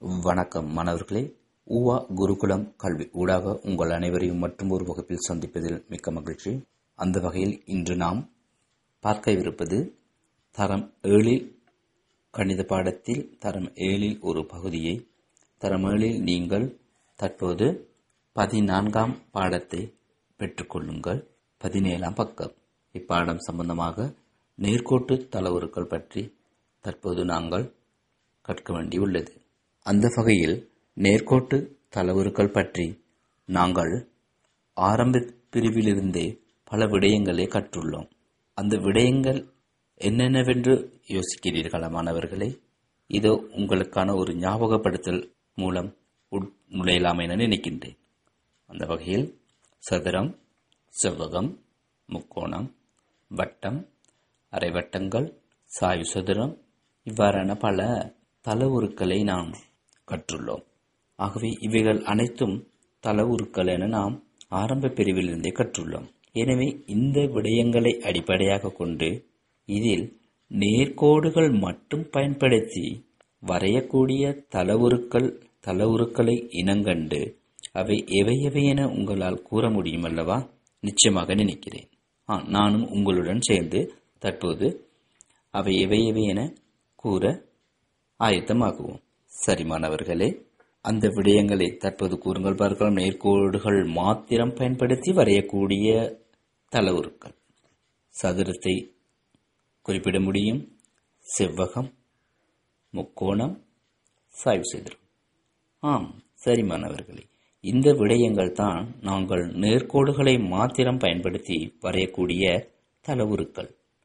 வணக்கம் மாணவர்களே ஊவா குருகுலம் கல்வி ஊடாக உங்கள் அனைவரையும் மற்றும் ஒரு வகுப்பில் சந்திப்பதில் மிக்க மகிழ்ச்சி அந்த வகையில் இன்று நாம் பார்க்கவிருப்பது தரம் ஏழில் கணித பாடத்தில் தரம் ஏழில் ஒரு பகுதியை தரம் ஏழில் நீங்கள் தற்போது பதினான்காம் பாடத்தை பெற்றுக்கொள்ளுங்கள் பதினேழாம் பக்கம் இப்பாடம் சம்பந்தமாக நேர்கோட்டு தளவுருக்கள் பற்றி தற்போது நாங்கள் கற்க வேண்டியுள்ளது அந்த வகையில் நேர்கோட்டு தளவுருக்கள் பற்றி நாங்கள் ஆரம்ப பிரிவிலிருந்தே பல விடயங்களை கற்றுள்ளோம் அந்த விடயங்கள் என்னென்னவென்று யோசிக்கிறீர்களா மாணவர்களே இதோ உங்களுக்கான ஒரு ஞாபகப்படுத்தல் மூலம் உட் நுழையலாம் என நினைக்கின்றேன் அந்த வகையில் சதுரம் செவ்வகம் முக்கோணம் வட்டம் அரைவட்டங்கள் சாய்வு சதுரம் இவ்வாறான பல தளவுருக்களை நாம் கற்றுள்ளோம் ஆகவே இவைகள் அனைத்தும் தளவுருக்கள் என நாம் ஆரம்ப பிரிவிலிருந்தே கற்றுள்ளோம் எனவே இந்த விடயங்களை அடிப்படையாக கொண்டு இதில் நேர்கோடுகள் மட்டும் பயன்படுத்தி வரையக்கூடிய தளவுருக்கள் தளவுருக்களை இனங்கண்டு அவை எவை எவை என உங்களால் கூற முடியும் அல்லவா நிச்சயமாக நினைக்கிறேன் ஆ நானும் உங்களுடன் சேர்ந்து தற்போது அவை எவை எவை என கூற ஆயத்தமாகுவோம் சரி மாணவர்களே அந்த விடயங்களை தற்போது கூறுங்கள் பார்க்கலாம் நேர்கோடுகள் மாத்திரம் பயன்படுத்தி வரையக்கூடிய தளவுருக்கள் சதுரத்தை குறிப்பிட முடியும் செவ்வகம் முக்கோணம் சாய்வு சதுரம் ஆம் சரி மாணவர்களே இந்த விடயங்கள் தான் நாங்கள் நேர்கோடுகளை மாத்திரம் பயன்படுத்தி வரையக்கூடிய தளவுருக்கள்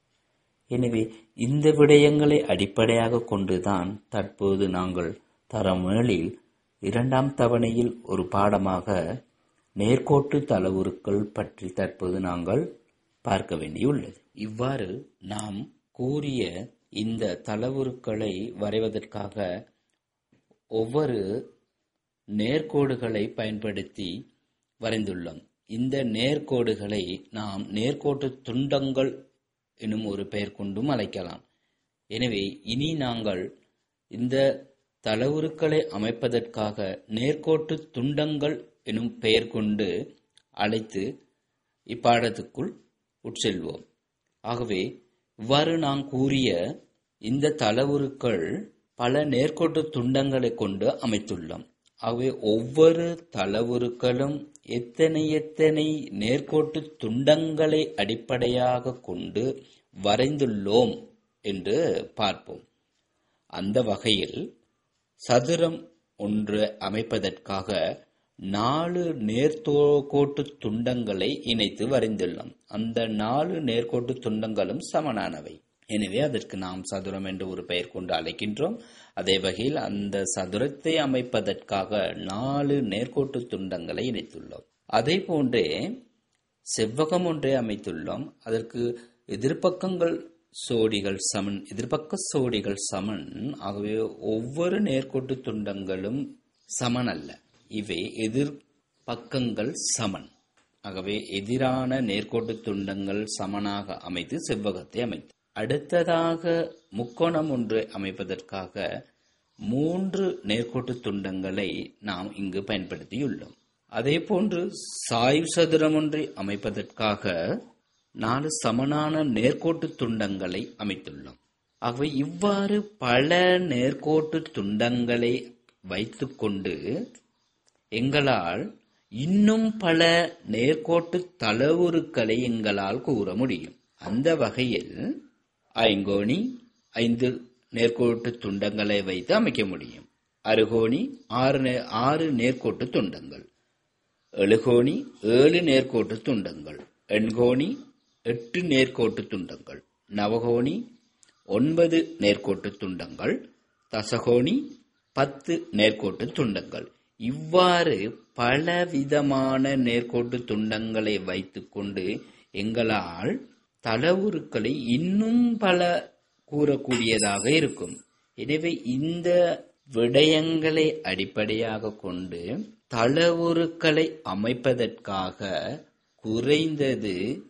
எனவே இந்த விடயங்களை அடிப்படையாக கொண்டுதான் தற்போது நாங்கள் தரமேளில் இரண்டாம் தவணையில் ஒரு பாடமாக நேர்கோட்டு தளவுருக்கள் பற்றி தற்போது நாங்கள் பார்க்க வேண்டியுள்ளது இவ்வாறு நாம் கூறிய இந்த தளவுருக்களை வரைவதற்காக ஒவ்வொரு நேர்கோடுகளை பயன்படுத்தி வரைந்துள்ளோம் இந்த நேர்கோடுகளை நாம் நேர்கோட்டு துண்டங்கள் எனும் ஒரு பெயர் கொண்டும் அழைக்கலாம் எனவே இனி நாங்கள் இந்த தளவுருக்களை அமைப்பதற்காக நேர்கோட்டு துண்டங்கள் எனும் பெயர் கொண்டு அழைத்து இப்பாடத்துக்குள் உட்செல்வோம் ஆகவே இவ்வாறு நாம் கூறிய இந்த தளவுருக்கள் பல நேர்கோட்டு துண்டங்களை கொண்டு அமைத்துள்ளோம் ஆகவே ஒவ்வொரு தளவுருக்களும் எத்தனை எத்தனை நேர்கோட்டு துண்டங்களை அடிப்படையாக கொண்டு வரைந்துள்ளோம் என்று பார்ப்போம் அந்த வகையில் சதுரம் ஒன்று அமைப்பதற்காக நாலு நேர்கோட்டு துண்டங்களை இணைத்து வரைந்துள்ளோம் அந்த நாலு நேர்கோட்டு துண்டங்களும் சமனானவை எனவே அதற்கு நாம் சதுரம் என்று ஒரு பெயர் கொண்டு அழைக்கின்றோம் அதே வகையில் அந்த சதுரத்தை அமைப்பதற்காக நாலு நேர்கோட்டு துண்டங்களை இணைத்துள்ளோம் அதே போன்றே செவ்வகம் ஒன்றை அமைத்துள்ளோம் அதற்கு எதிர்ப்பக்கங்கள் சோடிகள் சமன் எதிர்ப்பக்க சோடிகள் சமன் ஆகவே ஒவ்வொரு நேர்கோட்டு துண்டங்களும் சமன் அல்ல இவை எதிர்பக்கங்கள் சமன் ஆகவே எதிரான நேர்கோட்டு துண்டங்கள் சமனாக அமைத்து செவ்வகத்தை அமைத்து அடுத்ததாக முக்கோணம் ஒன்று அமைப்பதற்காக மூன்று நேர்கோட்டு துண்டங்களை நாம் இங்கு பயன்படுத்தியுள்ளோம் அதே போன்று சாய்வு சதுரம் ஒன்றை அமைப்பதற்காக நாலு சமனான நேர்கோட்டு துண்டங்களை அமைத்துள்ளோம் ஆகவே இவ்வாறு பல நேர்கோட்டு துண்டங்களை வைத்துக்கொண்டு எங்களால் இன்னும் பல நேர்கோட்டு தளவுருக்களை எங்களால் கூற முடியும் அந்த வகையில் ஐங்கோணி ஐந்து நேர்கோட்டு துண்டங்களை வைத்து அமைக்க முடியும் அருகோணி ஆறு ஆறு நேர்கோட்டு துண்டங்கள் எழுகோணி ஏழு நேர்கோட்டு துண்டங்கள் எண்கோணி எட்டு நேர்கோட்டு துண்டங்கள் நவகோணி ஒன்பது நேர்கோட்டு துண்டங்கள் தசகோணி பத்து நேர்கோட்டு துண்டங்கள் இவ்வாறு பலவிதமான நேர்கோட்டு துண்டங்களை வைத்துக்கொண்டு எங்களால் தளவுருக்களை இன்னும் பல கூறக்கூடியதாக இருக்கும் எனவே இந்த விடயங்களை அடிப்படையாக கொண்டு தளவுருக்களை அமைப்பதற்காக குறைந்தது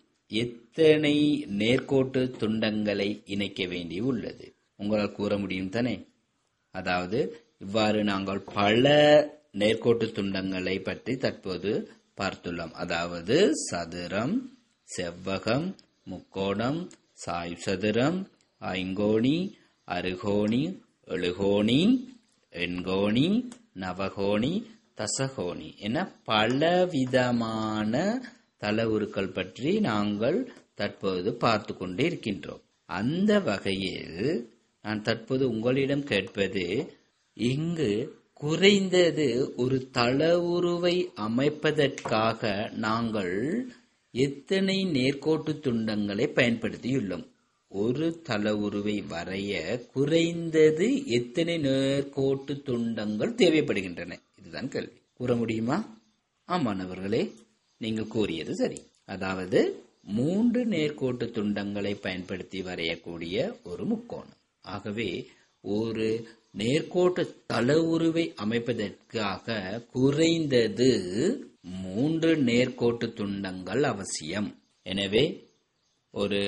எத்தனை நேர்கோட்டு துண்டங்களை இணைக்க வேண்டி உள்ளது உங்களால் கூற முடியும் தானே அதாவது இவ்வாறு நாங்கள் பல நேர்கோட்டு துண்டங்களை பற்றி தற்போது பார்த்துள்ளோம் அதாவது சதுரம் செவ்வகம் முக்கோணம் சாய் சதுரம் ஐங்கோணி அருகோணி எழுகோணி எண்கோணி நவகோணி தசகோணி என பலவிதமான தளவுருக்கள் பற்றி நாங்கள் தற்போது பார்த்து கொண்டு இருக்கின்றோம் அந்த வகையில் நான் தற்போது உங்களிடம் கேட்பது இங்கு குறைந்தது ஒரு தளவுருவை அமைப்பதற்காக நாங்கள் எத்தனை நேர்கோட்டு துண்டங்களை பயன்படுத்தியுள்ளோம் ஒரு தளவுருவை வரைய குறைந்தது எத்தனை நேர்கோட்டு துண்டங்கள் தேவைப்படுகின்றன இதுதான் கேள்வி கூற முடியுமா ஆமாணவர்களே நீங்கள் கூறியது சரி அதாவது மூன்று நேர்கோட்டு துண்டங்களை பயன்படுத்தி வரையக்கூடிய ஒரு முக்கோணம் ஆகவே ஒரு நேர்கோட்டு தளவுருவை அமைப்பதற்காக குறைந்தது மூன்று நேர்கோட்டு துண்டங்கள் அவசியம் எனவே ஒரு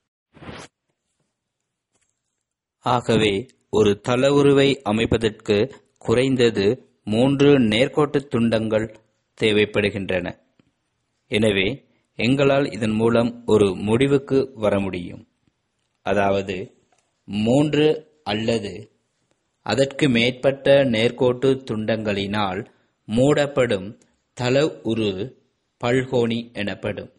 ஆகவே ஒரு தளவுருவை அமைப்பதற்கு குறைந்தது மூன்று நேர்கோட்டு துண்டங்கள் தேவைப்படுகின்றன எனவே எங்களால் இதன் மூலம் ஒரு முடிவுக்கு வர முடியும் அதாவது மூன்று அல்லது அதற்கு மேற்பட்ட நேர்கோட்டு துண்டங்களினால் மூடப்படும் தள உரு பல்கோணி எனப்படும்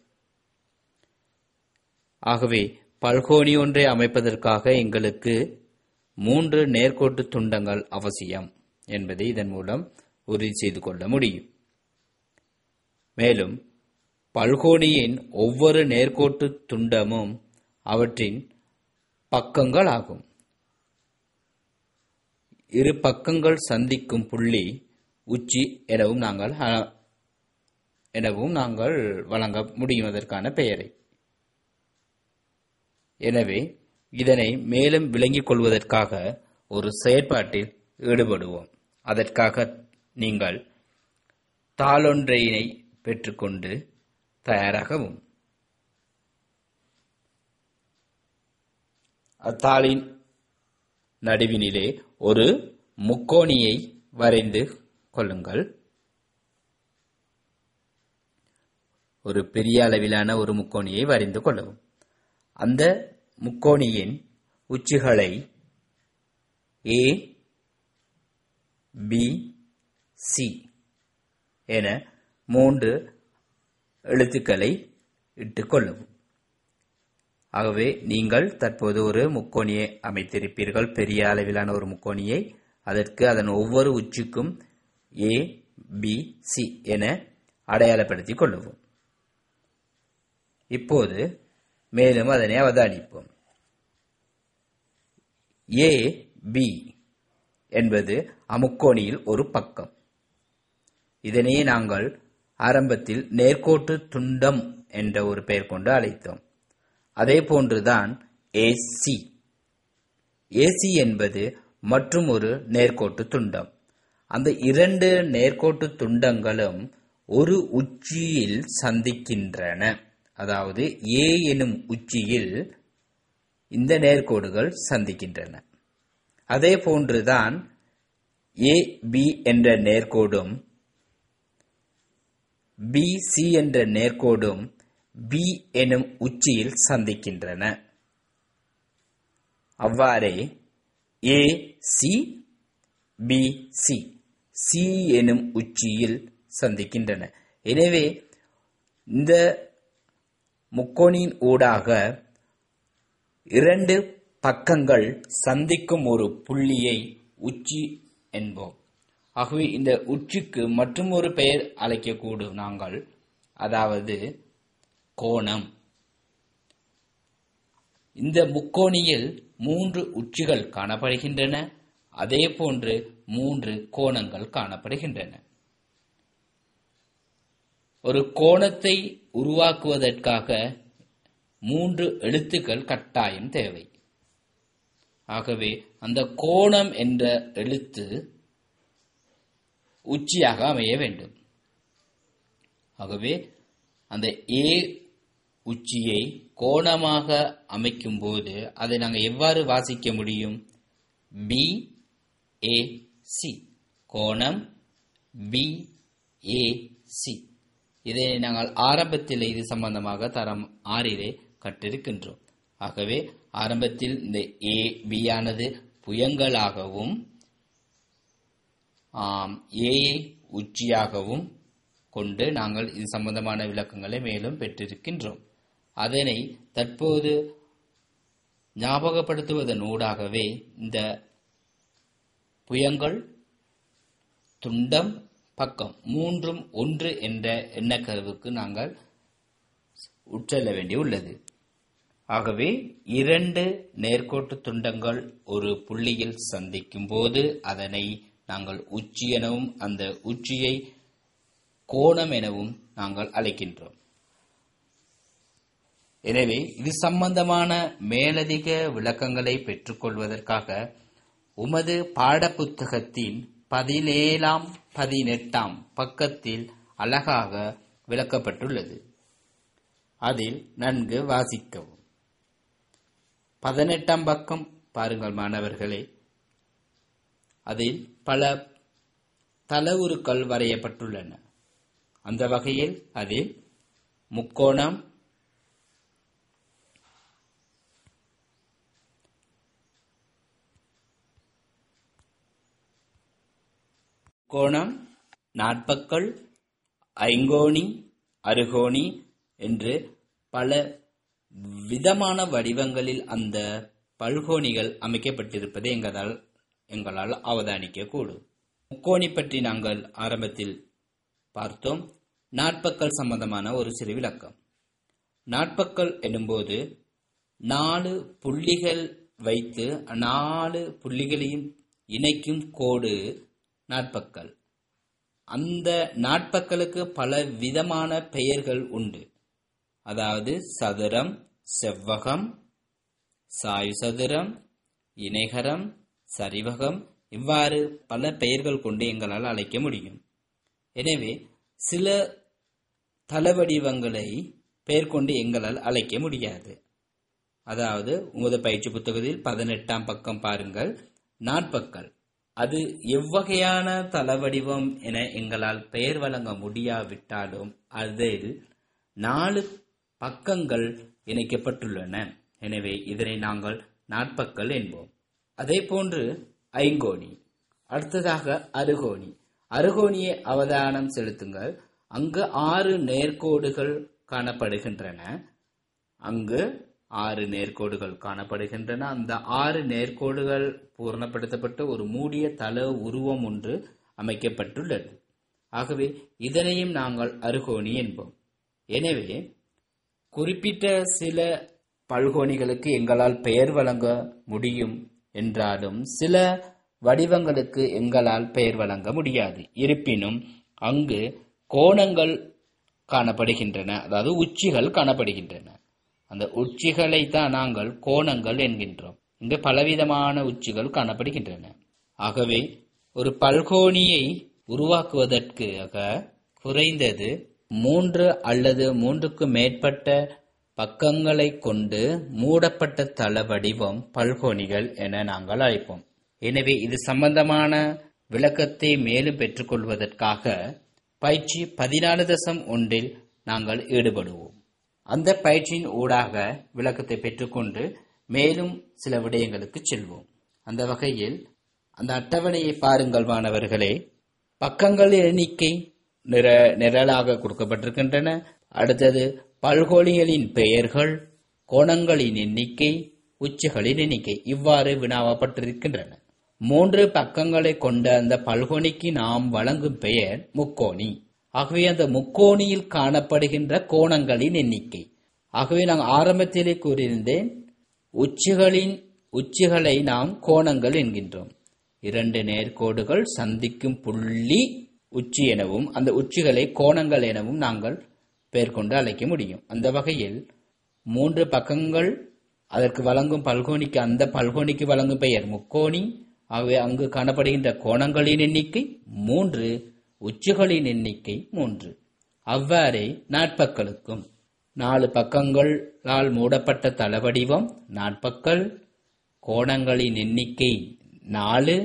ஆகவே பல்கோணி ஒன்றை அமைப்பதற்காக எங்களுக்கு மூன்று நேர்கோட்டு துண்டங்கள் அவசியம் என்பதை இதன் மூலம் உறுதி செய்து கொள்ள முடியும் மேலும் பல்கோணியின் ஒவ்வொரு நேர்கோட்டு துண்டமும் அவற்றின் பக்கங்கள் ஆகும் இரு பக்கங்கள் சந்திக்கும் புள்ளி உச்சி எனவும் நாங்கள் அ- எனவும் நாங்கள் வழங்க முடியும் அதற்கான பெயரை எனவே இதனை மேலும் விளங்கிக் கொள்வதற்காக ஒரு செயற்பாட்டில் ஈடுபடுவோம் அதற்காக நீங்கள் தாளொன்றையினை பெற்றுக்கொண்டு தயாராகவும் அத்தாளின் நடுவினிலே ஒரு முக்கோணியை வரைந்து கொள்ளுங்கள் ஒரு பெரிய அளவிலான ஒரு முக்கோணியை வரைந்து கொள்ளவும் அந்த முக்கோணியின் உச்சிகளை ஏ பி சி என மூன்று எழுத்துக்களை இட்டுக் கொள்ளவும் ஆகவே நீங்கள் தற்போது ஒரு முக்கோணியை அமைத்திருப்பீர்கள் பெரிய அளவிலான ஒரு முக்கோணியை அதற்கு அதன் ஒவ்வொரு உச்சிக்கும் ஏ பி சி என அடையாளப்படுத்திக் கொள்ளவும் இப்போது மேலும் அதனை அவதானிப்போம் ஏ பி என்பது அமுக்கோணியில் ஒரு பக்கம் இதனையே நாங்கள் ஆரம்பத்தில் நேர்கோட்டு துண்டம் என்ற ஒரு பெயர் கொண்டு அழைத்தோம் அதே போன்றுதான் ஏசி ஏசி என்பது மற்றும் ஒரு நேர்கோட்டு துண்டம் அந்த இரண்டு நேர்கோட்டு துண்டங்களும் ஒரு உச்சியில் சந்திக்கின்றன அதாவது ஏ எனும் உச்சியில் இந்த நேர்கோடுகள் சந்திக்கின்றன அதே போன்றுதான் ஏ பி என்ற நேர்கோடும் பி சி என்ற நேர்கோடும் பி எனும் உச்சியில் சந்திக்கின்றன அவ்வாறே A C B C C எனும் உச்சியில் சந்திக்கின்றன எனவே இந்த முக்கோணியின் ஊடாக இரண்டு பக்கங்கள் சந்திக்கும் ஒரு புள்ளியை உச்சி என்போம் ஆகவே இந்த உச்சிக்கு மற்றும் ஒரு பெயர் அழைக்கக்கூடும் நாங்கள் அதாவது கோணம் இந்த முக்கோணியில் மூன்று உச்சிகள் காணப்படுகின்றன அதே போன்று மூன்று கோணங்கள் காணப்படுகின்றன ஒரு கோணத்தை உருவாக்குவதற்காக மூன்று எழுத்துக்கள் கட்டாயம் தேவை ஆகவே அந்த கோணம் என்ற எழுத்து உச்சியாக அமைய வேண்டும் ஆகவே அந்த ஏ உச்சியை கோணமாக அமைக்கும் போது அதை நாங்கள் எவ்வாறு வாசிக்க முடியும் பி ஏ சி கோணம் பி ஏ சி இதை நாங்கள் ஆரம்பத்தில் இது சம்பந்தமாக தரம் ஆறிலே கற்றிருக்கின்றோம் ஆகவே ஆரம்பத்தில் இந்த ஏ பி ஆனது புயங்களாகவும் ஆம், ஏயை உச்சியாகவும் கொண்டு நாங்கள் இது சம்பந்தமான விளக்கங்களை மேலும் பெற்றிருக்கின்றோம் அதனை தற்போது ஞாபகப்படுத்துவதன் ஊடாகவே இந்த புயங்கள் துண்டம் பக்கம் மூன்றும் ஒன்று என்ற எண்ணக்கருவுக்கு நாங்கள் உட்செல்ல வேண்டியுள்ளது ஆகவே இரண்டு நேர்கோட்டு துண்டங்கள் ஒரு புள்ளியில் சந்திக்கும் போது அதனை நாங்கள் உச்சி எனவும் அந்த உச்சியை கோணம் எனவும் நாங்கள் அழைக்கின்றோம் எனவே இது சம்பந்தமான மேலதிக விளக்கங்களை பெற்றுக்கொள்வதற்காக உமது பாடப்புத்தகத்தின் பதினேழாம் பதினெட்டாம் பக்கத்தில் அழகாக விளக்கப்பட்டுள்ளது அதில் நன்கு வாசிக்கவும் பதினெட்டாம் பக்கம் பாருங்கள் மாணவர்களே அதில் பல தலவுருக்கள் வரையப்பட்டுள்ளன அந்த வகையில் அதில் முக்கோணம் கோணம் நாட்பக்கள் ஐங்கோணி அருகோணி என்று பல விதமான வடிவங்களில் அந்த பல்கோணிகள் அமைக்கப்பட்டிருப்பதை எங்களால் எங்களால் அவதானிக்க கூடும் முக்கோணி பற்றி நாங்கள் ஆரம்பத்தில் பார்த்தோம் நாட்பக்கள் சம்பந்தமான ஒரு சிறு விளக்கம் நாட்பக்கள் எனும்போது நாலு புள்ளிகள் வைத்து நாலு புள்ளிகளையும் இணைக்கும் கோடு நாட்பக்கள் அந்த நாட்பக்களுக்கு பல விதமான பெயர்கள் உண்டு அதாவது சதுரம் செவ்வகம் சாயு சதுரம் இணைகரம் சரிவகம் இவ்வாறு பல பெயர்கள் கொண்டு எங்களால் அழைக்க முடியும் எனவே சில தளவடிவங்களை பெயர் கொண்டு எங்களால் அழைக்க முடியாது அதாவது உமது பயிற்சி புத்தகத்தில் பதினெட்டாம் பக்கம் பாருங்கள் நாட்பக்கள் அது எவ்வகையான தளவடிவம் என எங்களால் பெயர் வழங்க முடியாவிட்டாலும் அதில் நாலு பக்கங்கள் இணைக்கப்பட்டுள்ளன எனவே இதனை நாங்கள் நாட்பக்கள் என்போம் அதே போன்று ஐங்கோணி அடுத்ததாக அருகோணி அருகோணியை அவதானம் செலுத்துங்கள் அங்கு ஆறு நேர்கோடுகள் காணப்படுகின்றன அங்கு ஆறு நேர்கோடுகள் காணப்படுகின்றன அந்த ஆறு நேர்கோடுகள் பூர்ணப்படுத்தப்பட்ட ஒரு மூடிய தள உருவம் ஒன்று அமைக்கப்பட்டுள்ளது ஆகவே இதனையும் நாங்கள் அருகோணி என்போம் எனவே குறிப்பிட்ட சில பல்கோணிகளுக்கு எங்களால் பெயர் வழங்க முடியும் என்றாலும் சில வடிவங்களுக்கு எங்களால் பெயர் வழங்க முடியாது இருப்பினும் அங்கு கோணங்கள் காணப்படுகின்றன அதாவது உச்சிகள் காணப்படுகின்றன அந்த உச்சிகளை தான் நாங்கள் கோணங்கள் என்கின்றோம் இங்கு பலவிதமான உச்சிகள் காணப்படுகின்றன ஆகவே ஒரு பல்கோணியை உருவாக்குவதற்காக குறைந்தது மூன்று அல்லது மூன்றுக்கு மேற்பட்ட பக்கங்களை கொண்டு மூடப்பட்ட தள வடிவம் பல்கோணிகள் என நாங்கள் அழைப்போம் எனவே இது சம்பந்தமான விளக்கத்தை மேலும் பெற்றுக்கொள்வதற்காக பயிற்சி பதினாலு தசம் ஒன்றில் நாங்கள் ஈடுபடுவோம் அந்த பயிற்சியின் ஊடாக விளக்கத்தை பெற்றுக்கொண்டு மேலும் சில விடயங்களுக்கு செல்வோம் அந்த வகையில் அந்த அட்டவணையை பாருங்கள் மாணவர்களே பக்கங்கள் எண்ணிக்கை நிற நிரலாக கொடுக்கப்பட்டிருக்கின்றன அடுத்தது பல்கோணிகளின் பெயர்கள் கோணங்களின் எண்ணிக்கை உச்சிகளின் எண்ணிக்கை இவ்வாறு வினாவப்பட்டிருக்கின்றன மூன்று பக்கங்களை கொண்ட அந்த பல்கோணிக்கு நாம் வழங்கும் பெயர் முக்கோணி ஆகவே அந்த முக்கோணியில் காணப்படுகின்ற கோணங்களின் எண்ணிக்கை ஆகவே நான் ஆரம்பத்திலே கூறியிருந்தேன் உச்சிகளின் உச்சிகளை நாம் கோணங்கள் என்கின்றோம் இரண்டு நேர்கோடுகள் சந்திக்கும் புள்ளி உச்சி எனவும் அந்த உச்சிகளை கோணங்கள் எனவும் நாங்கள் பெயர் கொண்டு அழைக்க முடியும் அந்த வகையில் மூன்று பக்கங்கள் அதற்கு வழங்கும் பல்கோணிக்கு அந்த பல்கோணிக்கு வழங்கும் பெயர் முக்கோணி ஆகவே அங்கு காணப்படுகின்ற கோணங்களின் எண்ணிக்கை மூன்று உச்சிகளின் எண்ணிக்கை மூன்று அவ்வாறே நாட்பக்களுக்கும் நாலு பக்கங்களால் மூடப்பட்ட தளவடிவம் நாட்பக்கள் கோணங்களின் எண்ணிக்கை நாலு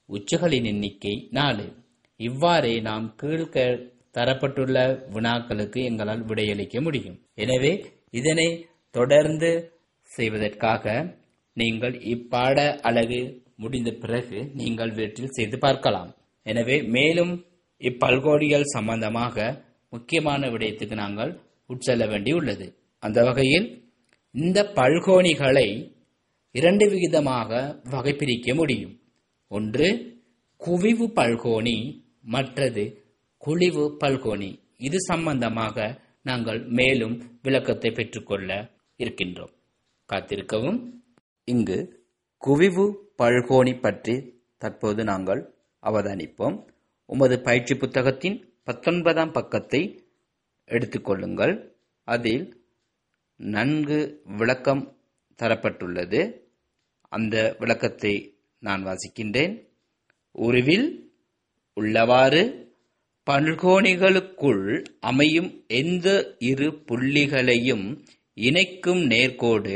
உச்சிகளின் எண்ணிக்கை நாலு இவ்வாறே நாம் கீழ் க- தரப்பட்டுள்ள வினாக்களுக்கு எங்களால் விடையளிக்க முடியும் எனவே இதனை தொடர்ந்து செய்வதற்காக நீங்கள் இப்பாட அழகு முடிந்த பிறகு நீங்கள் வீட்டில் செய்து பார்க்கலாம் எனவே மேலும் இப்பல்கோடிகள் சம்பந்தமாக முக்கியமான விடயத்துக்கு நாங்கள் உட்செல்ல வேண்டியுள்ளது அந்த வகையில் இந்த பல்கோணிகளை இரண்டு விகிதமாக வகைபிரிக்க முடியும் ஒன்று குவிவு பல்கோணி மற்றது குழிவு பல்கோணி இது சம்பந்தமாக நாங்கள் மேலும் விளக்கத்தை பெற்றுக்கொள்ள இருக்கின்றோம் காத்திருக்கவும் இங்கு குவிவு பல்கோணி பற்றி தற்போது நாங்கள் அவதானிப்போம் உமது பயிற்சி புத்தகத்தின் பத்தொன்பதாம் பக்கத்தை எடுத்துக்கொள்ளுங்கள் அதில் நன்கு விளக்கம் தரப்பட்டுள்ளது அந்த விளக்கத்தை நான் வாசிக்கின்றேன் உருவில் உள்ளவாறு பல்கோணிகளுக்குள் அமையும் எந்த இரு புள்ளிகளையும் இணைக்கும் நேர்கோடு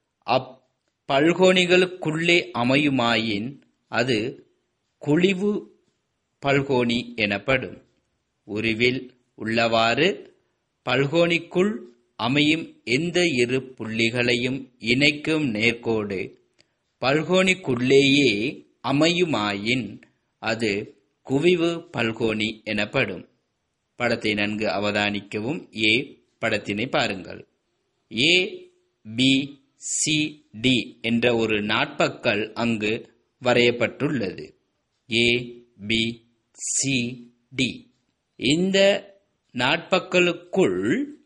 அப்பல்கோணிகளுக்குள்ளே அமையுமாயின் அது குழிவு பல்கோணி எனப்படும் உருவில் உள்ளவாறு பல்கோணிக்குள் அமையும் எந்த இரு புள்ளிகளையும் இணைக்கும் நேர்கோடு பல்கோணிக்குள்ளேயே அமையுமாயின் அது குவிவு பல்கோணி எனப்படும் படத்தை நன்கு அவதானிக்கவும் ஏ படத்தினை பாருங்கள் ஏ பி சி டி என்ற ஒரு நாட்பக்கல் அங்கு வரையப்பட்டுள்ளது ஏ பி சி டி இந்த நாட்பக்கலுக்குள்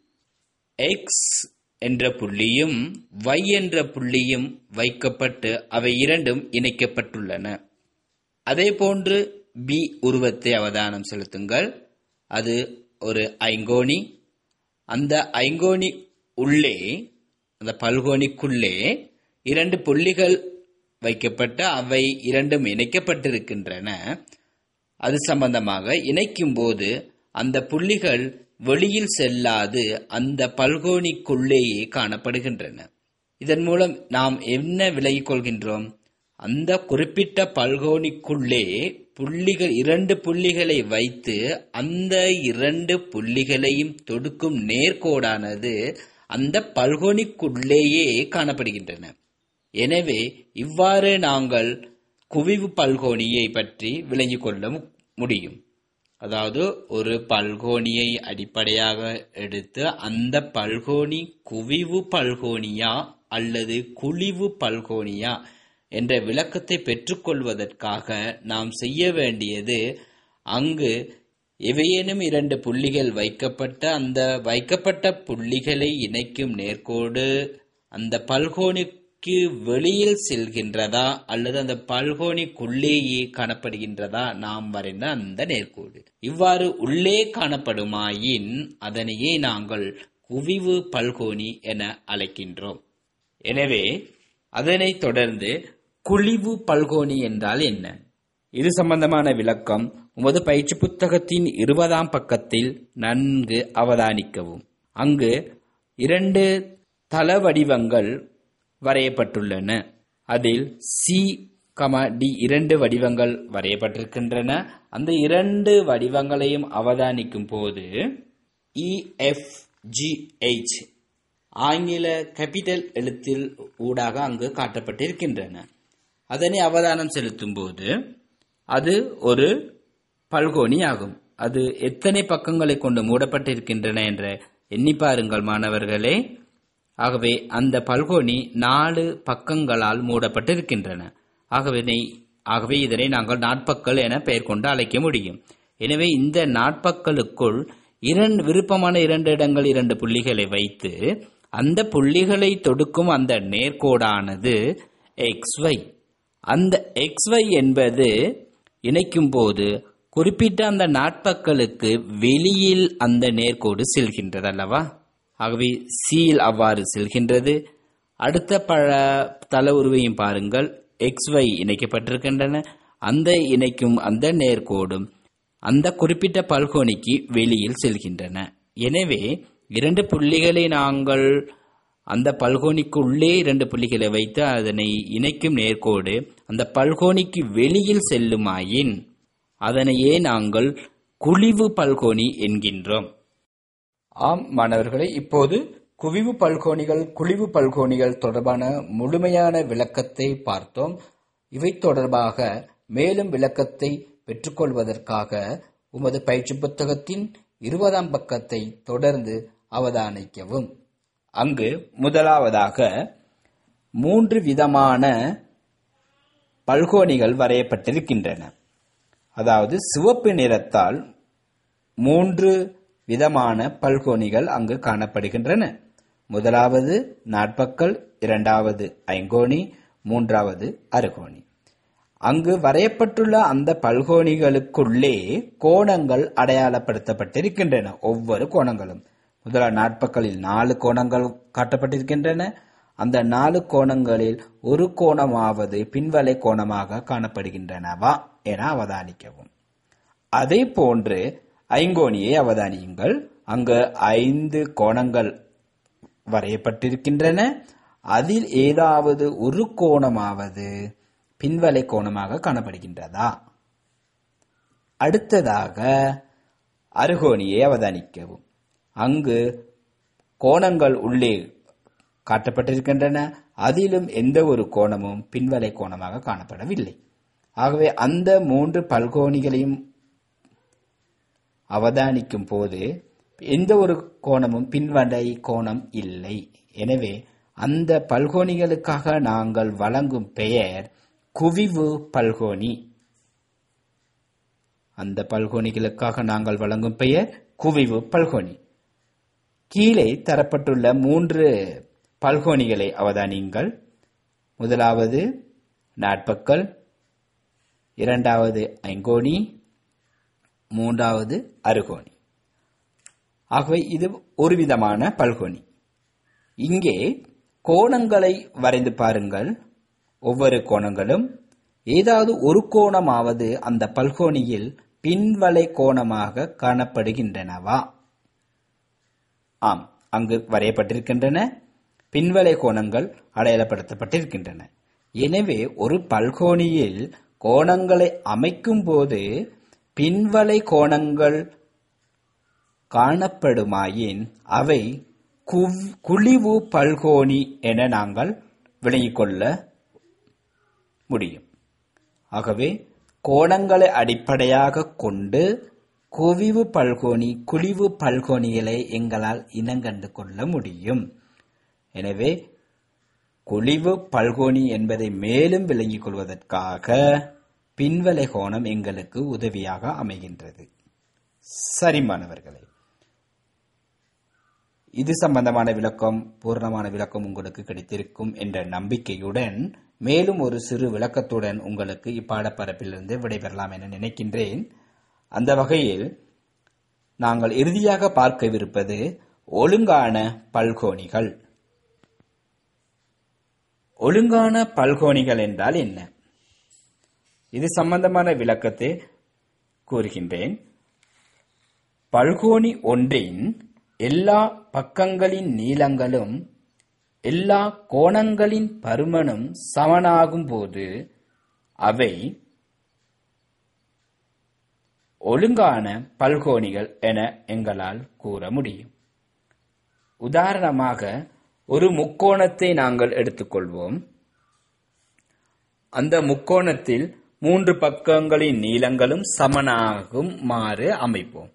எக்ஸ் என்ற புள்ளியும் y என்ற புள்ளியும் வைக்கப்பட்டு அவை இரண்டும் இணைக்கப்பட்டுள்ளன அதேபோன்று பி உருவத்தை அவதானம் செலுத்துங்கள் அது ஒரு ஐங்கோணி அந்த ஐங்கோணி உள்ளே அந்த பல்கோணிக்குள்ளே இரண்டு புள்ளிகள் வைக்கப்பட்டு அவை இரண்டும் இணைக்கப்பட்டிருக்கின்றன அது சம்பந்தமாக இணைக்கும் போது அந்த புள்ளிகள் வெளியில் செல்லாது அந்த பல்கோணிக்குள்ளேயே காணப்படுகின்றன இதன் மூலம் நாம் என்ன விலகிக் கொள்கின்றோம் அந்த குறிப்பிட்ட பல்கோணிக்குள்ளே புள்ளிகள் இரண்டு புள்ளிகளை வைத்து அந்த இரண்டு புள்ளிகளையும் தொடுக்கும் நேர்கோடானது அந்த பல்கோணிக்குள்ளேயே காணப்படுகின்றன எனவே இவ்வாறு நாங்கள் குவிவு பல்கோணியை பற்றி விளங்கிக் கொள்ள மு- முடியும் அதாவது ஒரு பல்கோணியை அடிப்படையாக எடுத்து அந்த பல்கோணி குவிவு பல்கோணியா அல்லது குழிவு பல்கோணியா என்ற விளக்கத்தை பெற்றுக்கொள்வதற்காக நாம் செய்ய வேண்டியது அங்கு எவையேனும் இரண்டு புள்ளிகள் வைக்கப்பட்ட அந்த வைக்கப்பட்ட புள்ளிகளை இணைக்கும் நேர்கோடு அந்த பல்கோணிக்கு வெளியில் செல்கின்றதா அல்லது அந்த பல்கோணிக்குள்ளேயே காணப்படுகின்றதா நாம் வரைந்த அந்த நேர்கோடு இவ்வாறு உள்ளே காணப்படுமாயின் அதனையே நாங்கள் குவிவு பல்கோணி என அழைக்கின்றோம் எனவே அதனைத் தொடர்ந்து குழிவு பல்கோணி என்றால் என்ன இது சம்பந்தமான விளக்கம் உமது பயிற்சி புத்தகத்தின் இருபதாம் பக்கத்தில் நன்கு அவதானிக்கவும் அங்கு இரண்டு தள வடிவங்கள் வரையப்பட்டுள்ளன அதில் சி கம டி இரண்டு வடிவங்கள் வரையப்பட்டிருக்கின்றன அந்த இரண்டு வடிவங்களையும் அவதானிக்கும் போது இஎஃப்ஜிஹெச் ஆங்கில கேபிட்டல் எழுத்தில் ஊடாக அங்கு காட்டப்பட்டிருக்கின்றன அதனை அவதானம் செலுத்தும் போது அது ஒரு பல்கோணி ஆகும் அது எத்தனை பக்கங்களை கொண்டு மூடப்பட்டிருக்கின்றன என்ற எண்ணி பாருங்கள் மாணவர்களே ஆகவே அந்த பல்கோணி நாலு பக்கங்களால் மூடப்பட்டிருக்கின்றன ஆகவே நெய்- ஆகவே இதனை நாங்கள் நாட்பக்கல் என பெயர் கொண்டு அழைக்க முடியும் எனவே இந்த நாட்பக்கலுக்குள் இரண்டு விருப்பமான இரண்டு இடங்கள் இரண்டு புள்ளிகளை வைத்து அந்த புள்ளிகளை தொடுக்கும் அந்த நேர்கோடானது XY அந்த XY என்பது இணைக்கும் போது குறிப்பிட்ட அந்த நாட்பக்கலுக்கு வெளியில் அந்த நேர்கோடு செல்கின்றது அல்லவா ஆகவே சீல் அவ்வாறு செல்கின்றது அடுத்த பல தல உருவையும் பாருங்கள் XY இணைக்கப்பட்டிருக்கின்றன அந்த இணைக்கும் அந்த நேர்கோடும் அந்த குறிப்பிட்ட பல்கோணிக்கு வெளியில் செல்கின்றன எனவே இரண்டு புள்ளிகளை நாங்கள் அந்த பல்கோணிக்குள்ளே இரண்டு புள்ளிகளை வைத்து அதனை இணைக்கும் நேர்கோடு அந்த பல்கோணிக்கு வெளியில் செல்லுமாயின் அதனையே நாங்கள் குழிவு பல்கோணி என்கின்றோம் ஆம் மாணவர்களே இப்போது குவிவு பல்கோணிகள் குழிவு பல்கோணிகள் தொடர்பான முழுமையான விளக்கத்தை பார்த்தோம் இவை தொடர்பாக மேலும் விளக்கத்தை பெற்றுக்கொள்வதற்காக உமது பயிற்சி புத்தகத்தின் இருபதாம் பக்கத்தை தொடர்ந்து அவதானிக்கவும் அங்கு முதலாவதாக மூன்று விதமான பல்கோணிகள் வரையப்பட்டிருக்கின்றன அதாவது சிவப்பு நிறத்தால் மூன்று விதமான பல்கோணிகள் அங்கு காணப்படுகின்றன முதலாவது நாட்பக்கல் இரண்டாவது ஐங்கோணி மூன்றாவது அறுகோணி அங்கு வரையப்பட்டுள்ள அந்த பல்கோணிகளுக்குள்ளே கோணங்கள் அடையாளப்படுத்தப்பட்டிருக்கின்றன ஒவ்வொரு கோணங்களும் முதலாவது நாட்பக்கலில் நாலு கோணங்கள் காட்டப்பட்டிருக்கின்றன அந்த நாலு கோணங்களில் ஒரு கோணமாவது பின்வலை கோணமாக காணப்படுகின்றனவா என அவதானிக்கவும் அதே போன்று ஐங்கோணியை அவதானியுங்கள் அங்கு ஐந்து கோணங்கள் வரையப்பட்டிருக்கின்றன அதில் ஏதாவது ஒரு கோணமாவது பின்வலை கோணமாக காணப்படுகின்றதா அடுத்ததாக அருகோணியை அவதானிக்கவும் அங்கு கோணங்கள் உள்ளே காட்டப்பட்டிருக்கின்றன அதிலும் எந்த ஒரு கோணமும் பின்வலை கோணமாக காணப்படவில்லை ஆகவே அந்த மூன்று பல்கோணிகளையும் அவதானிக்கும் போது எந்த ஒரு கோணமும் பின்வடை கோணம் இல்லை எனவே அந்த பல்கோணிகளுக்காக நாங்கள் வழங்கும் பெயர் குவிவு பல்கோணி அந்த பல்கோணிகளுக்காக நாங்கள் வழங்கும் பெயர் குவிவு பல்கோணி கீழே தரப்பட்டுள்ள மூன்று பல்கோணிகளை அவதானியுங்கள் முதலாவது நாட்பக்கல் இரண்டாவது ஐங்கோணி மூன்றாவது அருகோணி ஆகவே இது ஒரு விதமான பல்கோணி இங்கே கோணங்களை வரைந்து பாருங்கள் ஒவ்வொரு கோணங்களும் ஏதாவது ஒரு கோணமாவது அந்த பல்கோணியில் பின்வலை கோணமாக காணப்படுகின்றனவா ஆம் அங்கு வரையப்பட்டிருக்கின்றன பின்வலை கோணங்கள் அடையாளப்படுத்தப்பட்டிருக்கின்றன எனவே ஒரு பல்கோணியில் கோணங்களை அமைக்கும் போது பின்வலை கோணங்கள் காணப்படுமாயின் அவை குவ்- குழிவு பல்கோணி என நாங்கள் விளங்கிக் கொள்ள முடியும் ஆகவே கோணங்களை அடிப்படையாக கொண்டு குவிவு பல்கோணி குழிவு பல்கோணிகளை எங்களால் இனங்கண்டு கொள்ள முடியும் எனவே குழிவு பல்கோணி என்பதை மேலும் விளங்கிக் கொள்வதற்காக பின்வலை கோணம் எங்களுக்கு உதவியாக அமைகின்றது சரி மாணவர்களே இது சம்பந்தமான விளக்கம் பூர்ணமான விளக்கம் உங்களுக்கு கிடைத்திருக்கும் என்ற நம்பிக்கையுடன் மேலும் ஒரு சிறு விளக்கத்துடன் உங்களுக்கு இப்பாடப்பரப்பிலிருந்து விடைபெறலாம் என நினைக்கின்றேன் அந்த வகையில் நாங்கள் இறுதியாக பார்க்கவிருப்பது ஒழுங்கான பல்கோணிகள் ஒழுங்கான பல்கோணிகள் என்றால் என்ன இது சம்பந்தமான விளக்கத்தை கூறுகின்றேன் பல்கோணி ஒன்றின் எல்லா பக்கங்களின் நீளங்களும் எல்லா கோணங்களின் பருமனும் சமனாகும் போது அவை ஒழுங்கான பல்கோணிகள் என எங்களால் கூற முடியும் உதாரணமாக ஒரு முக்கோணத்தை நாங்கள் எடுத்துக்கொள்வோம் அந்த முக்கோணத்தில் மூன்று பக்கங்களின் நீளங்களும் சமனாகும் மாறு அமைப்போம்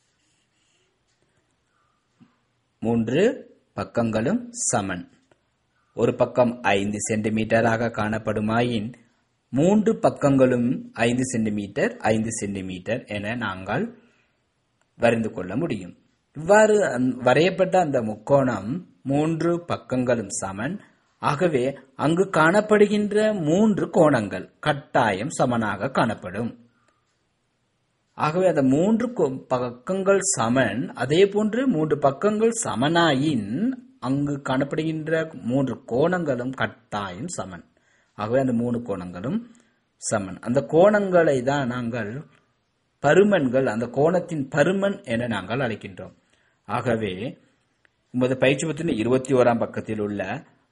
மூன்று பக்கங்களும் சமன் ஒரு பக்கம் ஐந்து சென்டிமீட்டராக காணப்படுமாயின் மூன்று பக்கங்களும் ஐந்து சென்டிமீட்டர் ஐந்து சென்டிமீட்டர் என நாங்கள் வரைந்து கொள்ள முடியும் இவ்வாறு அந்த- வரையப்பட்ட அந்த முக்கோணம் மூன்று பக்கங்களும் சமன் ஆகவே அங்கு காணப்படுகின்ற மூன்று கோணங்கள் கட்டாயம் சமனாக காணப்படும் ஆகவே அந்த மூன்று கொ- பக்கங்கள் சமன் அதே போன்று மூன்று பக்கங்கள் சமனாயின் அங்கு காணப்படுகின்ற மூன்று கோணங்களும் கட்டாயம் சமன் ஆகவே அந்த மூணு கோணங்களும் சமன் அந்த கோணங்களை தான் நாங்கள் பருமன்கள் அந்த கோணத்தின் பருமன் என நாங்கள் அழைக்கின்றோம் ஆகவே உமது பயிற்சி பத்தின இருபத்தி ஓராம் பக்கத்தில் உள்ள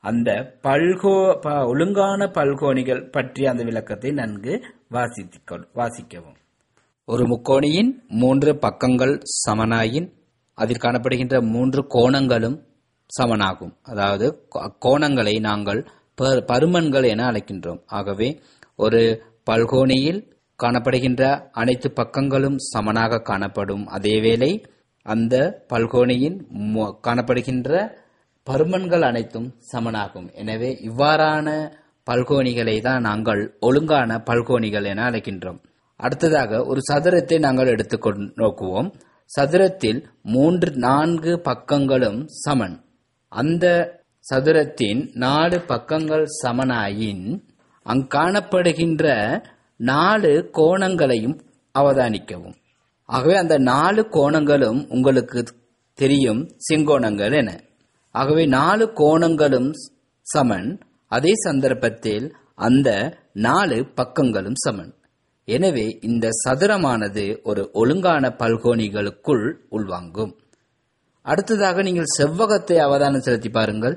அந்த பல்கோ ப- ஒழுங்கான பல்கோணிகள் பற்றிய அந்த விளக்கத்தை நன்கு வாசித்துக் வாசிக்கவும் ஒரு முக்கோணியின் மூன்று பக்கங்கள் சமனாயின் அதில் காணப்படுகின்ற மூன்று கோணங்களும் சமனாகும் அதாவது கோ- கோணங்களை நாங்கள் ப- பருமன்கள் என அழைக்கின்றோம் ஆகவே ஒரு பல்கோணியில் காணப்படுகின்ற அனைத்து பக்கங்களும் சமனாக காணப்படும் அதேவேளை அந்த பல்கோணியின் மு- காணப்படுகின்ற பருமன்கள் அனைத்தும் சமனாகும் எனவே இவ்வாறான பல்கோணிகளை தான் நாங்கள் ஒழுங்கான பல்கோணிகள் என அழைக்கின்றோம் அடுத்ததாக ஒரு சதுரத்தை நாங்கள் எடுத்துக்கொண்டு நோக்குவோம் சதுரத்தில் மூன்று நான்கு பக்கங்களும் சமன் அந்த சதுரத்தின் நாலு பக்கங்கள் சமனாயின் அங்கு காணப்படுகின்ற நாலு கோணங்களையும் அவதானிக்கவும் ஆகவே அந்த நாலு கோணங்களும் உங்களுக்கு தெரியும் செங்கோணங்கள் என ஆகவே நாலு கோணங்களும் சமன் அதே சந்தர்ப்பத்தில் அந்த நாலு பக்கங்களும் சமன் எனவே இந்த சதுரமானது ஒரு ஒழுங்கான பல்கோணிகளுக்குள் உள்வாங்கும் அடுத்ததாக நீங்கள் செவ்வகத்தை அவதானம் செலுத்தி பாருங்கள்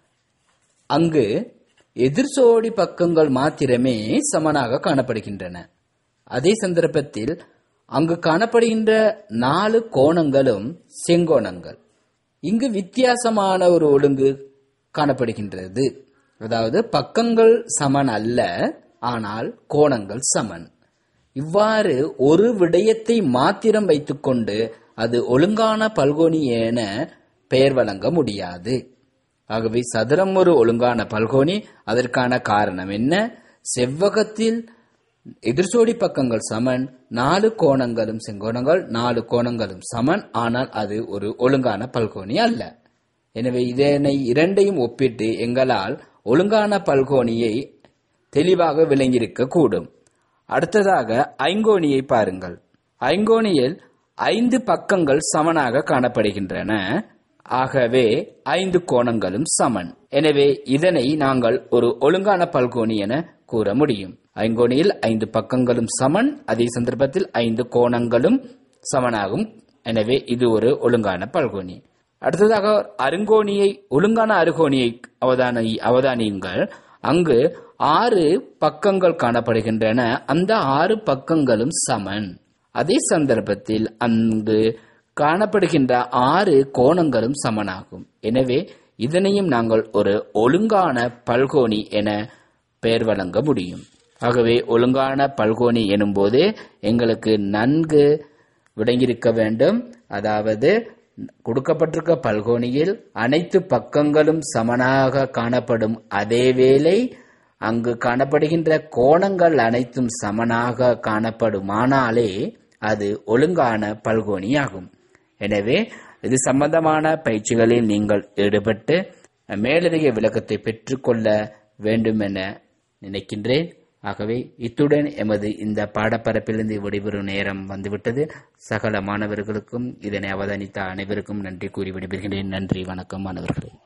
அங்கு எதிர்சோடி பக்கங்கள் மாத்திரமே சமனாக காணப்படுகின்றன அதே சந்தர்ப்பத்தில் அங்கு காணப்படுகின்ற நாலு கோணங்களும் செங்கோணங்கள் இங்கு வித்தியாசமான ஒரு ஒழுங்கு காணப்படுகின்றது அதாவது பக்கங்கள் சமன் அல்ல ஆனால் கோணங்கள் சமன் இவ்வாறு ஒரு விடயத்தை மாத்திரம் வைத்துக்கொண்டு அது ஒழுங்கான பல்கோணி என பெயர் வழங்க முடியாது ஆகவே சதுரம் ஒரு ஒழுங்கான பல்கோணி அதற்கான காரணம் என்ன செவ்வகத்தில் எதிர்சோடி பக்கங்கள் சமன் நாலு கோணங்களும் செங்கோணங்கள் நாலு கோணங்களும் சமன் ஆனால் அது ஒரு ஒழுங்கான பல்கோணி அல்ல எனவே இதனை இரண்டையும் ஒப்பிட்டு எங்களால் ஒழுங்கான பல்கோணியை தெளிவாக விளங்கியிருக்க கூடும் அடுத்ததாக ஐங்கோணியை பாருங்கள் ஐங்கோணியில் ஐந்து பக்கங்கள் சமனாக காணப்படுகின்றன ஆகவே ஐந்து கோணங்களும் சமன் எனவே இதனை நாங்கள் ஒரு ஒழுங்கான பல்கோணி என கூற முடியும் ஐங்கோணியில் ஐந்து பக்கங்களும் சமன் அதே சந்தர்ப்பத்தில் ஐந்து கோணங்களும் சமனாகும் எனவே இது ஒரு ஒழுங்கான பல்கோணி அடுத்ததாக அருங்கோணியை ஒழுங்கான அருகோணியை அவதான அவதானியுங்கள் அங்கு ஆறு பக்கங்கள் காணப்படுகின்றன அந்த ஆறு பக்கங்களும் சமன் அதே சந்தர்ப்பத்தில் அங்கு காணப்படுகின்ற ஆறு கோணங்களும் சமனாகும் எனவே இதனையும் நாங்கள் ஒரு ஒழுங்கான பல்கோணி என பெயர் வழங்க முடியும் ஆகவே ஒழுங்கான பல்கோணி எனும்போது எங்களுக்கு நன்கு விளங்கியிருக்க வேண்டும் அதாவது கொடுக்கப்பட்டிருக்க பல்கோணியில் அனைத்து பக்கங்களும் சமனாக காணப்படும் அதேவேளை அங்கு காணப்படுகின்ற கோணங்கள் அனைத்தும் சமனாக காணப்படுமானாலே அது ஒழுங்கான பல்கோணியாகும் எனவே இது சம்பந்தமான பயிற்சிகளில் நீங்கள் ஈடுபட்டு மேலதிக விளக்கத்தை பெற்றுக்கொள்ள வேண்டும் என நினைக்கின்றேன் ஆகவே இத்துடன் எமது இந்த பாடப்பரப்பிலிருந்து விடைபெறும் நேரம் வந்துவிட்டது சகல மாணவர்களுக்கும் இதனை அவதானித்த அனைவருக்கும் நன்றி கூறி விடைபெறுகிறேன் நன்றி வணக்கம் மாணவர்களே